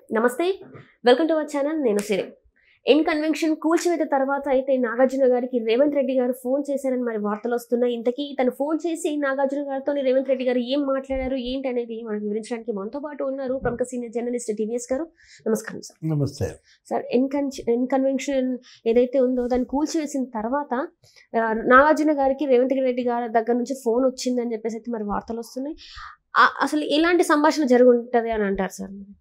నమస్తే welcome to our channel నేను సిరి N convention కూల్చివేత తర్వాత అయితే నాగార్జున గారికి రేవంత్ రెడ్డి గారు ఫోన్ చేశారని మరి వార్తలు వస్తున్నాయి ఇంతకీ తను ఫోన్ చేసి నాగార్జున గారితో రేవంత్ రెడ్డి గారు ఏం మాట్లాడారు ఏంటి అనేది మనకు వివరించడానికి మనతో పాటు ఉన్నారు ప్రముఖ సీనియర్ జర్నలిస్ట్ టీవీఎస్ గారు నమస్కారం సార్ నమస్తే సార్ ఎన్ కన్ ఎన్ కన్వెన్షన్ ఏదైతే ఉందో దాన్ని కూల్చివేసిన తర్వాత ఆ, నాగార్జున గారికి రేవంత్ రెడ్డి గారి దగ్గర నుంచి ఫోన్ వచ్చిందని చెప్పేసి అయితే మరి వార్తలు వస్తున్నాయి ఆ- అసలు ఎలాంటి సంభాషణ జరుగుంటది అని అంటారు సార్ మరి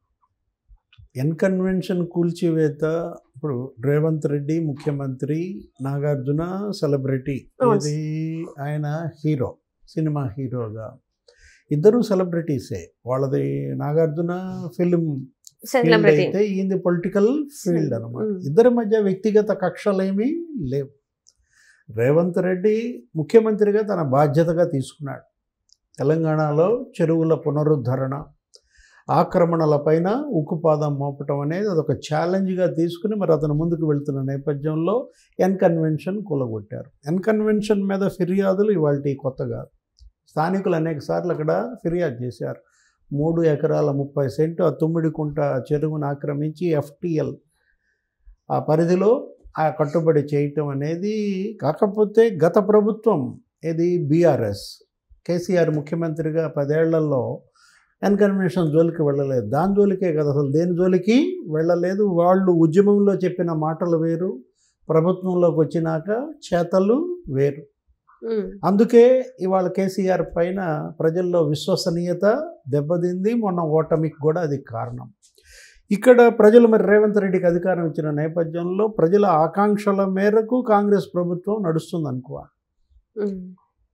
ఎన్ కన్వెన్షన్ కూల్చివేత ఇప్పుడు రేవంత్ రెడ్డి ముఖ్యమంత్రి నాగార్జున సెలబ్రిటీ అవును. ఇది ఆయన హీరో సినిమా హీరోగా ఇద్దరు సెలబ్రిటీసే వాళ్ళది నాగార్జున ఫిలిం ఫీల్డ్ సెలబ్రిటీ అయితే ఈయనది పొలిటికల్ ఫీల్డ్ అనమాట Mm. ఇద్దరి మధ్య వ్యక్తిగత కక్షలేమీ లేవు రేవంత్ రెడ్డి ముఖ్యమంత్రిగా తన బాధ్యతగా తీసుకున్నాడు తెలంగాణలో చెరువుల పునరుద్ధరణ ఆక్రమణలపైన ఉక్కుపాదం మోపటం అనేది అదొక ఛాలెంజ్గా తీసుకుని మరి అతను ముందుకు వెళ్తున్న నేపథ్యంలో ఎన్ కన్వెన్షన్ కూలగొట్టారు ఎన్ కన్వెన్షన్ మీద ఫిర్యాదులు ఇవాళ కొత్త కాదు స్థానికులు అనేక సార్లు అక్కడ ఫిర్యాదు చేశారు మూడు ఎకరాల ముప్పై సెంటు ఆ తుమ్మిడికుంట చెరువును ఆక్రమించి ఎఫ్టిఎల్ ఆ పరిధిలో ఆ కట్టుబడి చేయటం అనేది కాకపోతే గత ప్రభుత్వం ఇది బీఆర్ఎస్ కేసీఆర్ ముఖ్యమంత్రిగా పదేళ్లలో ఎన్ కన్వెన్షన్ జోలికి వెళ్ళలేదు దాని జోలికే కదా అసలు దేని జోలికి వెళ్ళలేదు వాళ్ళు ఉద్యమంలో చెప్పిన మాటలు వేరు ప్రభుత్వంలోకి వచ్చినాక చేతలు వేరు ఉమ్, అందుకే ఇవాళ కేసీఆర్ పైన ప్రజల్లో విశ్వసనీయత దెబ్బతింది మొన్న ఓటమికి కూడా అది కారణం ఇక్కడ ప్రజలు మరి రేవంత్ రెడ్డికి అధికారం ఇచ్చిన నేపథ్యంలో ప్రజల ఆకాంక్షల మేరకు కాంగ్రెస్ ప్రభుత్వం నడుస్తుంది అనుకో ఉమ్,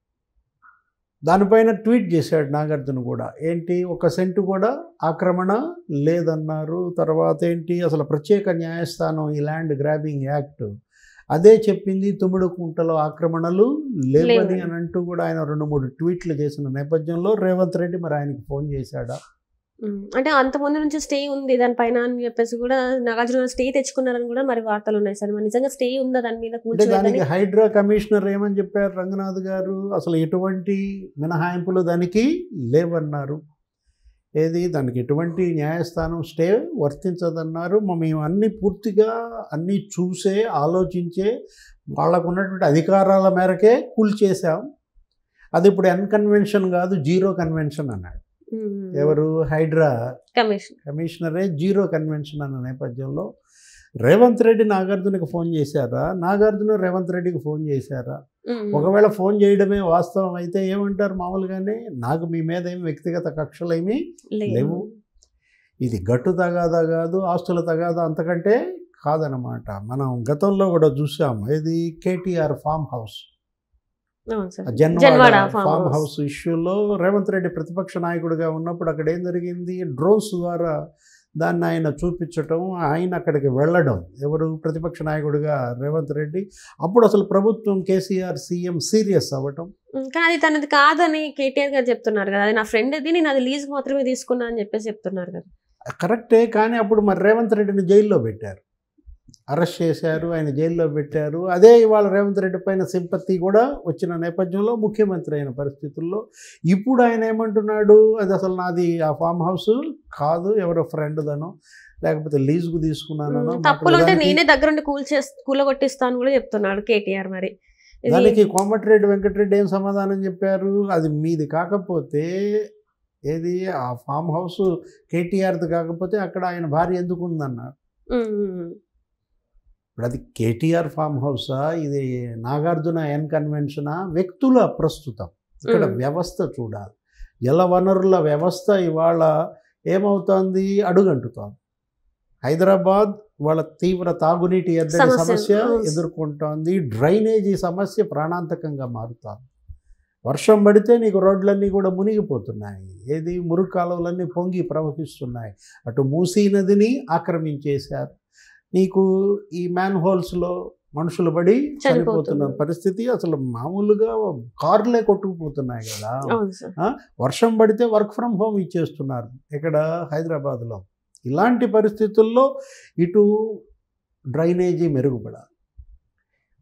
దానిపైన ట్వీట్ చేశాడు నాగార్జున కూడా ఏంటి ఒక సెంటు కూడా ఆక్రమణ లేదన్నారు తర్వాత ఏంటి అసలు ప్రత్యేక న్యాయస్థానం ఈ ల్యాండ్ గ్రాబింగ్ యాక్ట్ అదే చెప్పింది తుమ్మిడి కుంటలో ఆక్రమణలు లేవని లేవని. అని అంటూ కూడా ఆయన రెండు మూడు ట్వీట్లు చేసిన నేపథ్యంలో రేవంత్ రెడ్డి మరి ఆయనకి ఫోన్ చేశాడా ఉమ్. అంటే అంత ముందు నుంచి స్టే ఉంది దానిపైన అని చెప్పేసి కూడా నాగార్జున గారు స్టే తెచ్చుకున్నారని కూడా మరి వార్తలు ఉన్నాయి సార్ మరి నిజంగా స్టే ఉందా దాని మీద అంటే కూర్చోవేతని దానికి హైడ్రా కమిషనర్ ఏమని చెప్పారు రంగనాథ్ గారు అసలు ఎటువంటి మినహాయింపులు దానికి లేవన్నారు ఏది దానికి ఎటువంటి న్యాయస్థానం స్టే వర్తించదన్నారు మ- మేము అన్ని పూర్తిగా అన్నీ చూసే ఆలోచించే వాళ్ళకు ఉన్నటువంటి అధికారాల మేరకే కూల్చేసాం అది ఇప్పుడు ఎన్ కన్వెన్షన్ కాదు జీరో కన్వెన్షన్ అన్నాడు ఎవరు హైడ్రా కమిషన్ కమిషనరే జీరో కన్వెన్షన్ అన్న నేపథ్యంలో రేవంత్ రెడ్డి నాగార్జునకి ఫోన్ చేశారా నాగార్జున రేవంత్ రెడ్డికి ఫోన్ చేశారా ఒకవేళ ఫోన్ చేయడమే వాస్తవం అయితే ఏమంటారు మామూలుగానే నాకు మీ మీద ఏం వ్యక్తిగత కక్షలేమీ లేవు ఇది గట్టు తగాదా కాదు ఆస్తుల తగాదా అంతకంటే కాదనమాట మనం గతంలో కూడా చూసాం ఇది కేటీఆర్ ఫామ్ హౌస్ అవును సార్ ఆ Janwada Janwada farm farm house. House ఇష్యూలో రేవంత్ రెడ్డి ప్రతిపక్ష నాయకుడిగా ఉన్నప్పుడు అక్కడ ఏం జరిగింది డ్రోన్స్ ద్వారా దాన్ని ఆయన చూపించటం ఆయన అక్కడికి వెళ్ళడం ఎవరు ప్రతిపక్ష నాయకుడిగా రేవంత్ రెడ్డి అప్పుడు అసలు ప్రభుత్వం కేసీఆర్ సీఎం సీరియస్ అవ్వటం ఉమ్, కానీ అది తనది కాదని కేటీఆర్ గారు చెప్తున్నారు కదా అది నా ఫ్రెండ్ ఇది నేను అది లీజ్ మాత్రమే తీసుకున్నా అని చెప్పేసి చెప్తున్నారు కదా కరెక్టే కానీ అప్పుడు మరి రేవంత్ రెడ్డిని జైల్లో పెట్టారు అరెస్ట్ చేశారు ఆయన జైల్లో పెట్టారు అదే ఇవాళ రేవంత్ రెడ్డి పైన సింపత్తి కూడా వచ్చిన నేపథ్యంలో ముఖ్యమంత్రి అయిన పరిస్థితుల్లో ఇప్పుడు ఆయన ఏమంటున్నాడు అది అసలు నాది ఆ ఫామ్ హౌస్ కాదు ఎవరో ఫ్రెండ్ దనో లేకపోతే లీజుకు తీసుకున్నానో ఉమ్, తప్పులు ఉంటే దానికి- నేనే దగ్గరుండి కూల్ చేసి కూలగొట్టిస్తాను కూడా చెప్తున్నాడు కేటీఆర్ మరి ఇది- దానికి కోమటిరెడ్డి వెంకటరెడ్డి ఏం సమాధానం చెప్పారు అది మీది కాకపోతే ఏది ఆ ఫామ్ హౌస్ కేటీఆర్ది కాకపోతే అక్కడ ఆయన భార్య ఎందుకు ఉందన్నారు ఉమ్, ఉమ్, ఇప్పుడు అది కేటీఆర్ ఫామ్ హౌసా ఇది నాగార్జున ఎన్ కన్వెన్షనా వ్యక్తుల ప్రస్తుతం ఇక్కడ మ్మ్. వ్యవస్థ చూడాలి జల వనరుల వ్యవస్థ ఇవాళ ఏమవుతోంది అడుగంటుతోంది హైదరాబాద్ వాళ్ళ తీవ్ర తాగునీటి ఎద్దడి సమస్య, సమస్య అవును. ఎదుర్కొంటోంది డ్రైనేజీ సమస్య ప్రాణాంతకంగా మారుతోంది వర్షం పడితే నీకు రోడ్లన్నీ కూడా మునిగిపోతున్నాయి ఏది మురుగు కాలువలన్నీ పొంగి ప్రవహిస్తున్నాయి అటు మూసీ నదిని ఆక్రమించేశారు నీకు ఈ మ్యాన్ హోల్స్లో మనుషులు పడి చనిపోతున్న చనిపోతున్నారు. పరిస్థితి అసలు మామూలుగా కార్లే కొట్టుకుపోతున్నాయి కదా అవును సార్ వర్షం పడితే వర్క్ ఫ్రమ్ హోమ్ ఇచ్చేస్తున్నారు ఇక్కడ హైదరాబాద్లో ఇలాంటి పరిస్థితుల్లో ఇటు డ్రైనేజీ మెరుగుపడాలి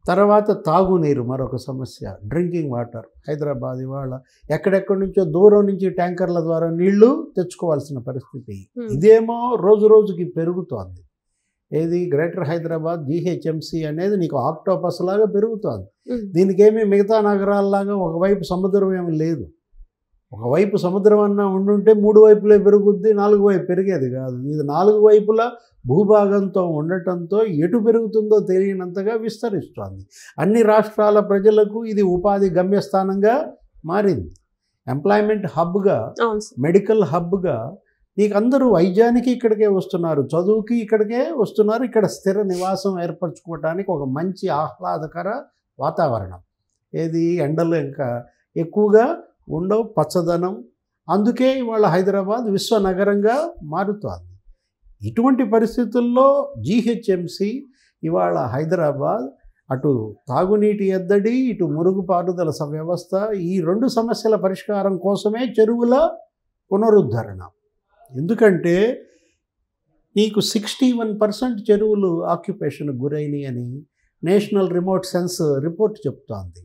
తర్వాత తాగునీరు మరొక సమస్య డ్రింకింగ్ వాటర్ హైదరాబాద్ ఇవాళ ఎక్కడెక్కడి నుంచో దూరం నుంచి ట్యాంకర్ల ద్వారా నీళ్లు తెచ్చుకోవాల్సిన పరిస్థితి Hmm. ఇదేమో రోజు రోజుకి పెరుగుతోంది ఏది గ్రేటర్ హైదరాబాద్ జీహెచ్ఎంసి అనేది నీకు ఆక్టోపస్ లాగా పెరుగుతోంది ఉమ్, దీనికేమీ మిగతా నగరాల్లాగా ఒకవైపు సముద్రం ఏమి లేదు ఒకవైపు సముద్రం అన్నా ఉండుంటే మూడు వైపులే పెరుగుద్ది నాలుగు వైపు పెరిగేది కాదు ఇది నాలుగు వైపులా భూభాగంతో ఉండటంతో ఎటు పెరుగుతుందో తెలియనంతగా విస్తరిస్తోంది అన్ని రాష్ట్రాల ప్రజలకు ఇది ఉపాధి గమ్యస్థానంగా మారింది ఎంప్లాయ్మెంట్ హబ్గా అవును సార్ మెడికల్ హబ్గా నీకు అందరూ వైద్యానికి ఇక్కడికే వస్తున్నారు చదువుకి ఇక్కడికే వస్తున్నారు ఇక్కడ స్థిర నివాసం ఏర్పరచుకోవటానికి ఒక మంచి ఆహ్లాదకర వాతావరణం ఏది ఎండలు ఇంకా ఎక్కువగా ఉండవు పచ్చదనం అందుకే ఇవాళ హైదరాబాద్ విశ్వనగరంగా మారుతోంది ఇటువంటి పరిస్థితుల్లో జీహెచ్ఎంసి ఇవాళ హైదరాబాద్ అటు తాగునీటి ఎద్దడి ఇటు మురుగుపారుదల స- వ్యవస్థ ఈ రెండు సమస్యల పరిష్కారం కోసమే చెరువుల పునరుద్ధరణ ఎందుకంటే నీకు సిక్స్టీ వన్ పర్సెంట్ చెరువులు ఆక్యుపేషన్కి గురైనాయి అని నేషనల్ రిమోట్ సెన్స్ రిపోర్ట్ చెప్తోంది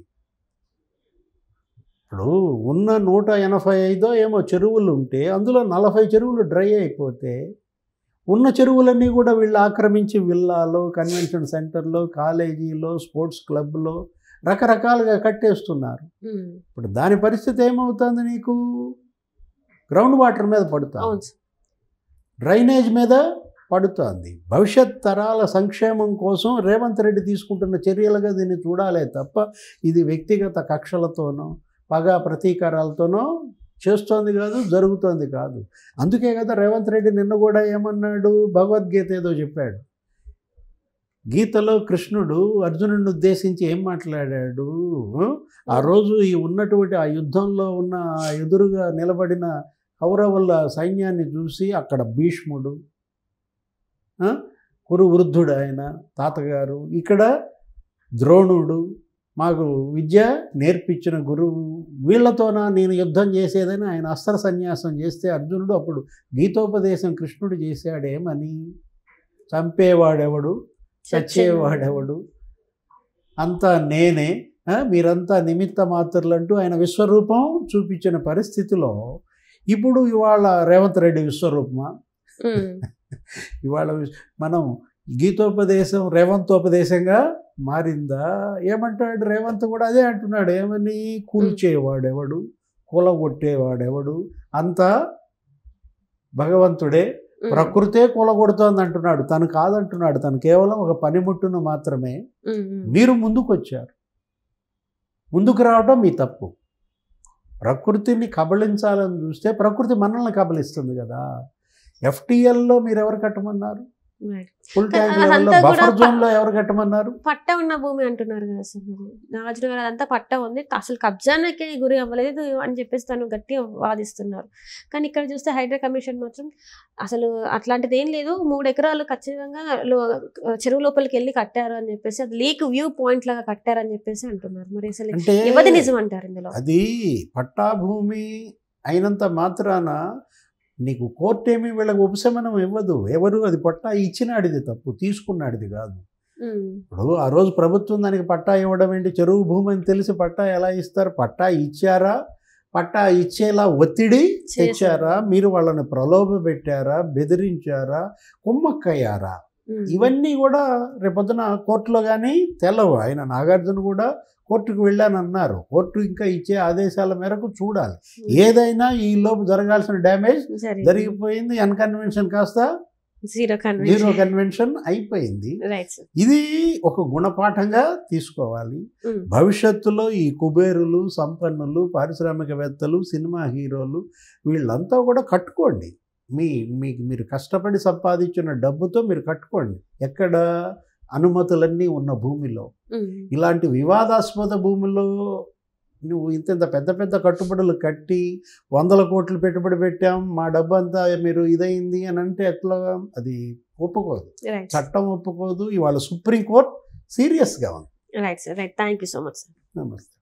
ఇప్పుడు ఉన్న నూట ఎనభై ఐదో ఏమో చెరువులు ఉంటే అందులో నలభై చెరువులు డ్రై అయిపోతే ఉన్న చెరువులన్నీ కూడా వీళ్ళు ఆక్రమించి విల్లాలో కన్వెన్షన్ సెంటర్లో కాలేజీలో స్పోర్ట్స్ క్లబ్లో రకరకాలుగా కట్టేస్తున్నారు ఉమ్, ఇప్పుడు దాని పరిస్థితి ఏమవుతుంది నీకు గ్రౌండ్ వాటర్ మీద పడుతుంది అవును సార్ డ్రైనేజ్ మీద పడుతోంది భవిష్యత్ తరాల సంక్షేమం కోసం రేవంత్ రెడ్డి తీసుకుంటున్న చర్యలుగా దీన్ని చూడాలే తప్ప ఇది వ్యక్తిగత కక్షలతోనో పగ ప్రతీకారాలతోనో చేస్తోంది కాదు జరుగుతోంది కాదు అందుకే కదా రేవంత్ రెడ్డి నిన్న కూడా ఏమన్నాడు భగవద్గీత ఏదో చెప్పాడు గీతలో కృష్ణుడు అర్జునుడిని ఉద్దేశించి ఏం మాట్లాడాడు ఆ రోజు ఈ ఉన్నటువంటి ఆ యుద్ధంలో ఉన్న ఆ ఎదురుగా నిలబడిన కౌరవుల సైన్యాన్ని చూసి అక్కడ భీష్ముడు ఆ, కురు వృద్ధుడు ఆయన తాతగారు ఇక్కడ ద్రోణుడు మాకు విద్య నేర్పించిన గురువు వీళ్ళతోనా నేను యుద్ధం చేసేదని ఆయన అస్త్ర సన్యాసం చేస్తే అర్జునుడు అప్పుడు గీతోపదేశం కృష్ణుడు చేశాడేమని చంపేవాడెవడు చచ్చేవాడెవడు అంతా నేనే ఆ, మీరంతా నిమిత్త మాత్రులంటూ ఆయన విశ్వరూపం చూపించిన పరిస్థితిలో ఇప్పుడు ఇవాళ రేవంత్ రెడ్డి విశ్వరూపమా ఉమ్, ఇవాళ విస్- మనం గీతోపదేశం రేవంతోపదేశంగా మారిందా ఏమంటాడు రేవంత్ కూడా అదే అంటున్నాడు ఏమని కూల్చేవాడెవడు కూలగొట్టేవాడెవడు అంతా భగవంతుడే ఉమ్, ప్రకృతే కూలగొడుతోంది అంటున్నాడు తను కాదంటున్నాడు తను కేవలం ఒక పనిముట్టును మాత్రమే ఉమ్, ఉమ్, మీరు ముందుకు వచ్చారు ముందుకు రావడం మీ తప్పు ప్రకృతిని కబళించాలని చూస్తే ప్రకృతి మనల్ని కబలిస్తుంది కదా ఎఫ్టీఎల్లో మీరు ఎవరు కట్టమన్నారు right. ఫుల్ ట్యాంక్ అదంతా లెవెల్లో కూడా బఫర్ ప- జోన్లో ఎవరు కట్టమన్నారు పట్ట ఉన్న భూమి అంటున్నారు కదా సార్ మరి నాగార్జున గారు అదంతా పట్ట ఉంది అసలు కబ్జానకే గురి అవ్వలేదు అని చెప్పేసి తను గట్టిగా వాదిస్తున్నారు కానీ ఇక్కడ చూస్తే హైడ్రా కమిషన్ మాత్రం అసలు అట్లాంటిది ఏం లేదు మూడు ఎకరాలు ఖచ్చితంగా లో- చెరువు లోపలికి వెళ్ళి కట్టారు అని చెప్పేసి అది లీక్ వ్యూ పాయింట్ లాగా కట్టారు అని చెప్పేసి అంటున్నారు మరి అసలు అంటే ఎవరి నిజం అంటారు ఇందులో అది పట్టాభూమి అయినంత మాత్రాన నీకు కోర్టు ఏమీ వీళ్ళకి ఉపశమనం ఇవ్వదు ఎవరు అది పట్టా ఇచ్చినాడిది తప్పు తీసుకున్నాడిది కాదు ఉమ్, ఇప్పుడు ఆ రోజు ప్రభుత్వం దానికి పట్టా ఇవ్వడం ఏంటి చెరువు భూమి అని తెలిసి పట్టా ఎలా ఇస్తారు పట్టా ఇచ్చారా పట్టా ఇచ్చేలా ఒత్తిడి చేశారు. తెచ్చారా మీరు వాళ్ళని ప్రలోభ పెట్టారా బెదిరించారా కుమ్మక్కయ్యారా ఉమ్, ఇవన్నీ కూడా రేపొద్దున కోర్టులో కానీ తెలవు ఆయన నాగార్జున కూడా కోర్టుకు వెళ్ళానన్నారు కోర్టు ఇంకా ఇచ్చే ఆదేశాల మేరకు చూడాలి ఏదైనా ఈ లోపు జరగాల్సిన డ్యామేజ్ జరిగింది. జరిగిపోయింది అన్కన్వెన్షన్ కాస్త జీరో జీరో కన్వెన్షన్ కన్వెన్షన్ అయిపోయింది రైట్ సార్ ఇది ఒక గుణపాఠంగా తీసుకోవాలి ఉమ్, భవిష్యత్తులో ఈ కుబేరులు సంపన్నులు పారిశ్రామికవేత్తలు సినిమా హీరోలు వీళ్ళంతా కూడా కట్టుకోండి మీ మీకు మీరు కష్టపడి సంపాదించిన డబ్బుతో మీరు కట్టుకోండి ఎక్కడ అనుమతులన్నీ ఉన్న భూమిలో ఉమ్, ఇలాంటి వివాదాస్పద భూముల్లో నువ్వు ఇంత ఇంత పెద్ద పెద్ద కట్టుబడులు కట్టి వందల కోట్లు పెట్టుబడి పెట్టాం మా డబ్బు అంతా మీరు ఇదైంది అని అంటే ఎట్లా అది ఒప్పుకోదు రైట్ చట్టం ఒప్పుకోదు ఇవాళ సుప్రీంకోర్టు సీరియస్గా ఉంది right sir right thank you so much sir నమస్తే